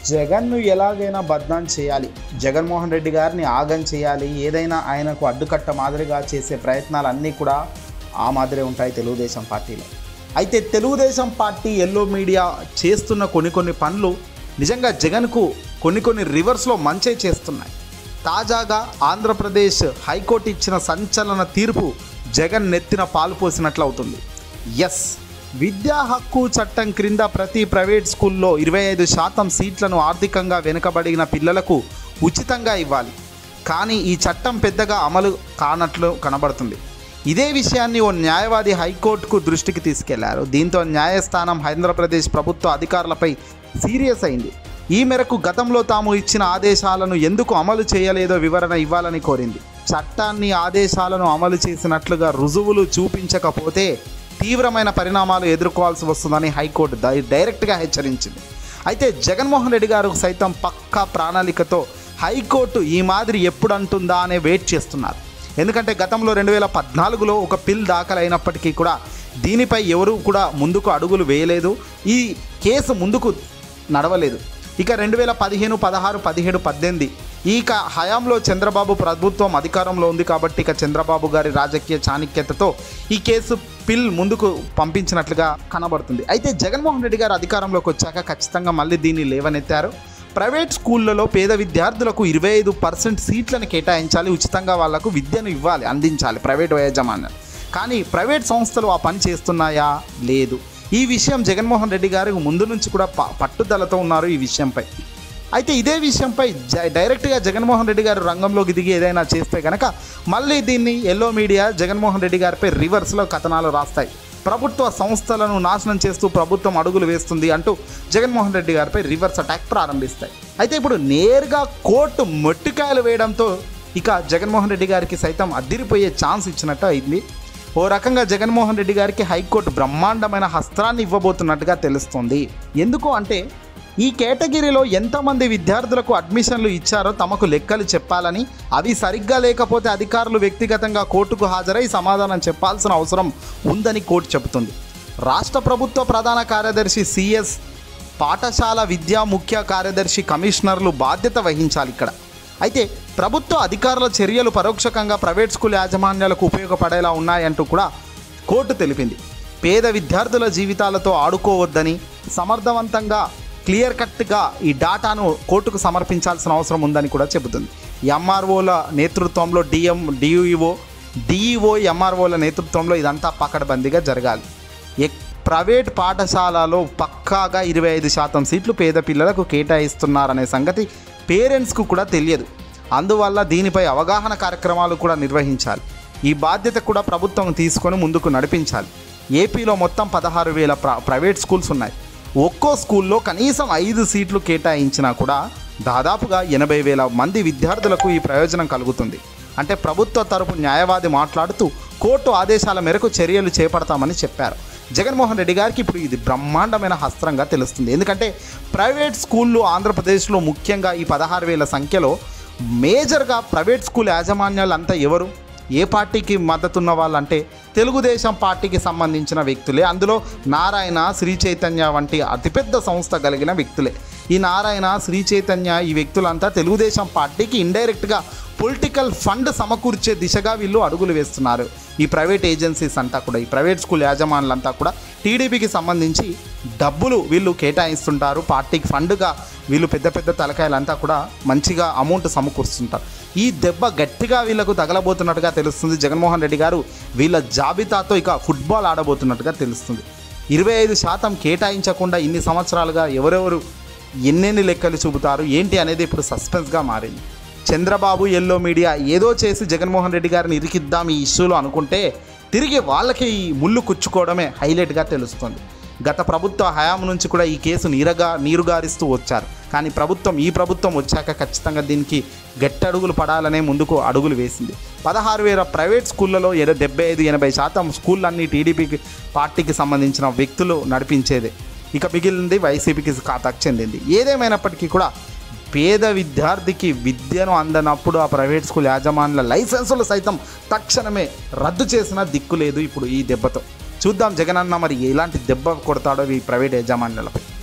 జగన్ను ఎలాగైనా బద్నాం చేయాలి జగన్మోహన్ రెడ్డి గారిని ఆగం చేయాలి ఏదైనా ఆయనకు అడ్డుకట్ట మాదిరిగా చేసే ప్రయత్నాలు అన్నీ కూడా ఆ మాదిరే ఉంటాయి తెలుగుదేశం పార్టీలో అయితే తెలుగుదేశం పార్టీ ఎల్లో మీడియా చేస్తున్న కొన్ని కొన్ని పనులు నిజంగా జగన్కు కొన్ని కొన్ని రివర్స్లో మంచే చేస్తున్నాయి తాజాగా ఆంధ్రప్రదేశ్ హైకోర్టు ఇచ్చిన సంచలన తీర్పు జగన్ నెత్తిన పాలు పోసినట్లు అవుతుంది ఎస్ విద్యా హక్కు చట్టం క్రింద ప్రతి ప్రైవేట్ స్కూల్లో ఇరవై ఐదు శాతం సీట్లను ఆర్థికంగా వెనుకబడిన పిల్లలకు ఉచితంగా ఇవ్వాలి కానీ ఈ చట్టం పెద్దగా అమలు కానట్లు కనబడుతుంది ఇదే విషయాన్ని ఓ న్యాయవాది హైకోర్టుకు దృష్టికి తీసుకెళ్లారు దీంతో న్యాయస్థానం ఆంధ్రప్రదేశ్ ప్రభుత్వ అధికారులపై సీరియస్ అయింది ఈ మేరకు గతంలో తాము ఇచ్చిన ఆదేశాలను ఎందుకు అమలు చేయలేదో వివరణ ఇవ్వాలని కోరింది చట్టాన్ని ఆదేశాలను అమలు చేసినట్లుగా రుజువులు చూపించకపోతే తీవ్రమైన పరిణామాలు ఎదుర్కోవాల్సి వస్తుందని హైకోర్టు డై- డైరెక్ట్గా హెచ్చరించింది అయితే జగన్మోహన్ రెడ్డి గారు సైతం పక్కా ప్రణాళికతో హైకోర్టు ఈ మాదిరి ఎప్పుడు అంటుందా అనే వెయిట్ చేస్తున్నారు ఎందుకంటే గతంలో రెండు వేల పద్నాలుగులో ఒక పిల్ దాఖలైనప్పటికీ కూడా దీనిపై ఎవరు కూడా ముందుకు అడుగులు వేయలేదు ఈ కేసు ముందుకు నడవలేదు ఇక రెండు వేల పదిహేను పదహారు పదిహేడు పద్దెనిమిది ఇక హయాంలో చంద్రబాబు ప్రభుత్వం అధికారంలో ఉంది కాబట్టి ఇక చంద్రబాబు గారి రాజకీయ చాణక్యతతో ఈ కేసు పిల్ ముందుకు పంపించినట్లుగా కనబడుతుంది అయితే జగన్మోహన్ రెడ్డి గారు అధికారంలోకి వచ్చాక ఖచ్చితంగా మళ్ళీ దీన్ని లేవనెత్తారు ప్రైవేట్ స్కూళ్ళలో పేద విద్యార్థులకు ఇరవై ఐదు పర్సెంట్ సీట్లను కేటాయించాలి ఉచితంగా వాళ్లకు విద్యను ఇవ్వాలి అందించాలి ప్రైవేట్ యాజమాన్యం కానీ ప్రైవేట్ సంస్థలు ఆ పని చేస్తున్నాయా లేదు ఈ విషయం జగన్మోహన్ రెడ్డి గారు ముందు నుంచి కూడా ప- పట్టుదలతో ఉన్నారు ఈ విషయంపై అయితే ఇదే విషయంపై జ- డైరెక్ట్గా జగన్మోహన్ రెడ్డి గారు రంగంలోకి దిగి ఏదైనా చేస్తే కనుక మళ్ళీ దీన్ని ఎల్లో మీడియా జగన్మోహన్ రెడ్డి గారిపై రివర్స్లో కథనాలు రాస్తాయి ప్రభుత్వ సంస్థలను నాశనం చేస్తూ ప్రభుత్వం అడుగులు వేస్తుంది అంటూ జగన్మోహన్ రెడ్డి గారిపై రివర్స్ అటాక్ ప్రారంభిస్తాయి అయితే ఇప్పుడు నేరుగా కోర్టు మొట్టికాయలు వేయడంతో ఇక జగన్మోహన్ రెడ్డి గారికి సైతం అద్దిరిపోయే ఛాన్స్ ఇచ్చినట్టు అయింది ఓ రకంగా జగన్మోహన్ రెడ్డి గారికి హైకోర్టు బ్రహ్మాండమైన హస్త్రాన్ని ఇవ్వబోతున్నట్టుగా తెలుస్తుంది ఎందుకు అంటే ఈ కేటగిరీలో ఎంతమంది విద్యార్థులకు అడ్మిషన్లు ఇచ్చారో తమకు లెక్కలు చెప్పాలని అవి సరిగ్గా లేకపోతే అధికారులు వ్యక్తిగతంగా కోర్టుకు హాజరై సమాధానం చెప్పాల్సిన అవసరం ఉందని కోర్టు చెబుతుంది రాష్ట్ర ప్రభుత్వ ప్రధాన కార్యదర్శి సిఎస్ పాఠశాల విద్యా ముఖ్య కార్యదర్శి కమిషనర్లు బాధ్యత వహించాలి ఇక్కడ అయితే ప్రభుత్వ అధికారుల చర్యలు పరోక్షకంగా ప్రైవేట్ స్కూల్ యాజమాన్యాలకు ఉపయోగపడేలా ఉన్నాయంటూ కూడా కోర్టు తెలిపింది పేద విద్యార్థుల జీవితాలతో ఆడుకోవద్దని సమర్థవంతంగా క్లియర్ కట్గా ఈ డాటాను కోర్టుకు సమర్పించాల్సిన అవసరం ఉందని కూడా చెబుతుంది ఎంఆర్ఓల నేతృత్వంలో డిఎం డిఈఓ డిఈఓ ఎంఆర్ఓల నేతృత్వంలో ఇదంతా పకడ్బందీగా జరగాలి ఎక్ ప్రైవేట్ పాఠశాలలో పక్కాగా ఇరవై ఐదు శాతం సీట్లు పేద పిల్లలకు కేటాయిస్తున్నారనే సంగతి పేరెంట్స్కు కూడా తెలియదు అందువల్ల దీనిపై అవగాహన కార్యక్రమాలు కూడా నిర్వహించాలి ఈ బాధ్యత కూడా ప్రభుత్వం తీసుకొని ముందుకు నడిపించాలి ఏపీలో మొత్తం పదహారు వేల ప్ర- ప్రైవేట్ స్కూల్స్ ఉన్నాయి ఒక్కో స్కూల్లో కనీసం ఐదు సీట్లు కేటాయించినా కూడా దాదాపుగా ఎనభై వేల మంది విద్యార్థులకు ఈ ప్రయోజనం కలుగుతుంది అంటే ప్రభుత్వ తరపు న్యాయవాది మాట్లాడుతూ కోర్టు ఆదేశాల మేరకు చర్యలు చేపడతామని చెప్పారు జగన్మోహన్ రెడ్డి గారికి ఇప్పుడు ఇది బ్రహ్మాండమైన హస్త్రంగా తెలుస్తుంది ఎందుకంటే ప్రైవేట్ స్కూళ్ళు ఆంధ్రప్రదేశ్లో ముఖ్యంగా ఈ పదహారు వేల సంఖ్యలో మేజర్గా ప్రైవేట్ స్కూల్ యాజమాన్యాలు అంతా ఎవరు ఏ పార్టీకి మద్దతున్న వాళ్ళంటే తెలుగుదేశం పార్టీకి సంబంధించిన వ్యక్తులే అందులో నారాయణ శ్రీ చైతన్య వంటి అతిపెద్ద సంస్థ కలిగిన వ్యక్తులే ఈ నారాయణ శ్రీ చైతన్య ఈ వ్యక్తులంతా తెలుగుదేశం పార్టీకి ఇండైరెక్ట్గా పొలిటికల్ ఫండ్ సమకూర్చే దిశగా వీళ్ళు అడుగులు వేస్తున్నారు ఈ ప్రైవేట్ ఏజెన్సీస్ అంతా కూడా ఈ ప్రైవేట్ స్కూల్ యాజమానులంతా కూడా టీడీపీకి సంబంధించి డబ్బులు వీళ్ళు కేటాయిస్తుంటారు పార్టీకి ఫండ్గా వీళ్ళు పెద్ద పెద్ద తలకాయలంతా కూడా మంచిగా అమౌంట్ సమకూరుస్తుంటారు ఈ దెబ్బ గట్టిగా వీళ్ళకు తగలబోతున్నట్టుగా తెలుస్తుంది జగన్మోహన్ రెడ్డి గారు వీళ్ళ జాబితాతో ఇక ఫుట్బాల్ ఆడబోతున్నట్టుగా తెలుస్తుంది ఇరవై ఐదు శాతం కేటాయించకుండా ఇన్ని సంవత్సరాలుగా ఎవరెవరు ఎన్నెన్ని లెక్కలు చూపుతారు ఏంటి అనేది ఇప్పుడు సస్పెన్స్గా మారింది చంద్రబాబు ఎల్లో మీడియా ఏదో చేసి జగన్మోహన్ రెడ్డి గారిని ఇరికిద్దాం ఈ ఇష్యూలో అనుకుంటే తిరిగి వాళ్ళకి ఈ ముళ్ళు కుచ్చుకోవడమే హైలైట్గా తెలుస్తుంది గత ప్రభుత్వ హయాం నుంచి కూడా ఈ కేసు నీరగా నీరుగారిస్తూ వచ్చారు కానీ ప్రభుత్వం ఈ ప్రభుత్వం వచ్చాక ఖచ్చితంగా దీనికి గట్టి అడుగులు పడాలనే ముందుకు అడుగులు వేసింది పదహారు వేల ప్రైవేట్ స్కూళ్ళలో ఎర డెబ్బై ఐదు ఎనభై శాతం స్కూళ్ళన్నీ టీడీపీకి పార్టీకి సంబంధించిన వ్యక్తులు నడిపించేదే ఇక మిగిలింది వైసీపీకి ఖాతాకు చెందింది ఏదేమైనప్పటికీ కూడా పేద విద్యార్థికి విద్యను అందనప్పుడు ఆ ప్రైవేట్ స్కూల్ యాజమానుల లైసెన్సులు సైతం తక్షణమే రద్దు చేసిన దిక్కు లేదు ఇప్పుడు ఈ దెబ్బతో చూద్దాం జగనన్న మరి ఎలాంటి దెబ్బ కొడతాడో ఈ ప్రైవేట్ యాజమాన్యాలపై